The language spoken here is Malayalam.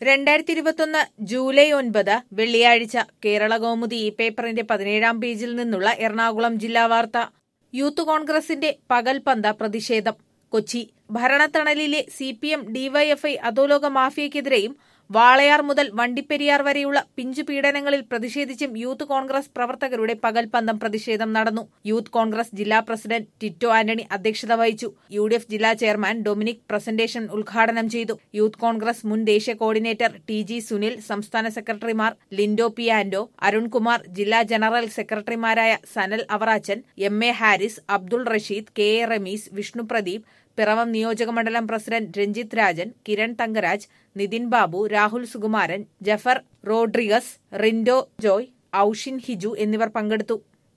രണ്ടായിരത്തി ഇരുപത്തൊന്ന് ജൂലൈ ഒൻപത് വെള്ളിയാഴ്ച കേരള കൗമുദി ഈ പേപ്പറിന്റെ പതിനേഴാം പേജിൽ നിന്നുള്ള എറണാകുളം ജില്ലാ വാർത്ത യൂത്ത് കോൺഗ്രസിന്റെ പകൽപന്ത പ്രതിഷേധം കൊച്ചി ഭരണത്തണലിലെ സി പി എം ഡിവൈഎഫ്ഐ അധോലോക മാഫിയയ്ക്കെതിരെയും വാളയാർ മുതൽ വണ്ടിപ്പെരിയാർ വരെയുള്ള പിഞ്ചു പീഡനങ്ങളിൽ പ്രതിഷേധിച്ചും യൂത്ത് കോൺഗ്രസ് പ്രവർത്തകരുടെ പകൽപന്തം പ്രതിഷേധം നടന്നു യൂത്ത് കോൺഗ്രസ് ജില്ലാ പ്രസിഡന്റ് ടിറ്റോ ആന്റണി അധ്യക്ഷത വഹിച്ചു യു ഡി എഫ് ജില്ലാ ചെയർമാൻ ഡൊമിനിക് പ്രസന്റേഷൻ ഉദ്ഘാടനം ചെയ്തു യൂത്ത് കോൺഗ്രസ് മുൻ ദേശീയ കോർഡിനേറ്റർ ടി ജി സുനിൽ സംസ്ഥാന സെക്രട്ടറിമാർ ലിൻഡോ പി ആൻഡോ അരുൺകുമാർ ജില്ലാ ജനറൽ സെക്രട്ടറിമാരായ Sanal Avarachan M A Haris Abdul Rasheed K A Ramees Vishnu Pradeep Piravom നിയോജകമണ്ഡലം പ്രസിഡന്റ് രഞ്ജിത്ത് രാജൻ കിരൺ തങ്കരാജ് നിതിൻ ബാബു രാഹുൽ സുകുമാരൻ ജഫർ റോഡ്രിഗസ് റിൻഡോ ജോയ് ഔഷിൻ ഹിജു എന്നിവർ പങ്കെടുത്തു